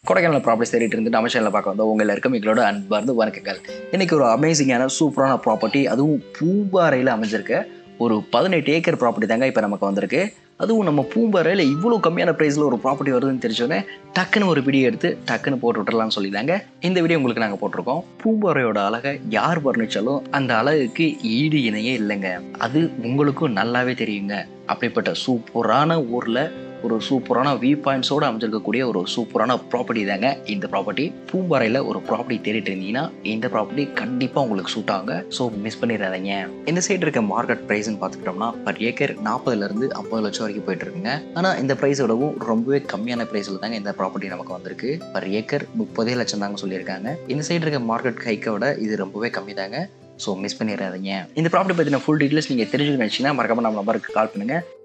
Kodaikanal property தேடிட்டு இருந்து நம்ம சேனலில் பார்க்க வந்தோம் உங்கள் எல்லாருக்கும் எங்களோட அன்பார்ந்து வணக்கங்கள் இன்னைக்கு ஒரு அமேசிங்கான சூப்பரான ப்ராப்பர்ட்டி அதுவும் பூம்பாறையில் அமைஞ்சிருக்க ஒரு பதினெட்டு ஏக்கர் ப்ராப்பர்ட்டி தாங்க இப்போ நமக்கு வந்திருக்கு அதுவும் நம்ம பூம்பாறையில் இவ்வளோ கம்மியான ப்ரைஸில் ஒரு ப்ராப்பர்ட்டி வருதுன்னு தெரிஞ்சோடனே டக்குன்னு ஒரு வீடியோ எடுத்து டக்குன்னு போட்டு விட்டுறலாம்னு சொல்லிதாங்க இந்த வீடியோ உங்களுக்கு நாங்கள் போட்டிருக்கோம் பூம்பாறையோட அழகை யார் வர்ணிச்சாலும் அந்த அழகுக்கு ஈடு இணையே இல்லைங்க அது உங்களுக்கும் நல்லாவே தெரியுங்க அப்படிப்பட்ட சூப்பரான ஊரில் ஒரு சூப்பரான வியூ பாயிண்ட்ஸோடு அமைஞ்சிருக்கக்கூடிய ஒரு சூப்பரான ப்ராப்பர்ட்டி தாங்க இந்த ப்ராப்பர்ட்டி பூம்பாறையில் ஒரு ப்ராப்பர்ட்டி தேடிட்டு இருந்தீங்கன்னா இந்த ப்ராப்பர்ட்டி கண்டிப்பாக உங்களுக்கு சூட் ஆகுங்க ஸோ மிஸ் பண்ணிடாதீங்க இந்த சைடு இருக்க மார்க்கெட் ப்ரைஸ்னு பார்த்துக்கிட்டோம்னா பர் ஏக்கர் நாற்பதுலேருந்து ஐம்பது லட்சம் வரைக்கும் போயிட்டு இருக்குங்க ஆனால் இந்த ப்ரைஸோடவும் ரொம்பவே கம்மியான ப்ரைஸில் தாங்க இந்த ப்ராப்பர்ட்டி நமக்கு வந்திருக்கு பர் ஏக்கர் முப்பதே லட்சம் தாங்க சொல்லியிருக்காங்க இந்த சைடு இருக்க மார்க்கெட் ஹைக்கை விட இது ரொம்பவே கம்மி தாங்க ஸோ மிஸ் பண்ணிடாதீங்க இந்த ப்ராப்பர்ட்டி பற்றின ஃபுல் டீட்டெயில்ஸ் நீங்கள் தெரிஞ்சுக்கணும் நினச்சிங்கன்னா மறக்காம நம்ம நம்பருக்கு கால் பண்ணுங்கள்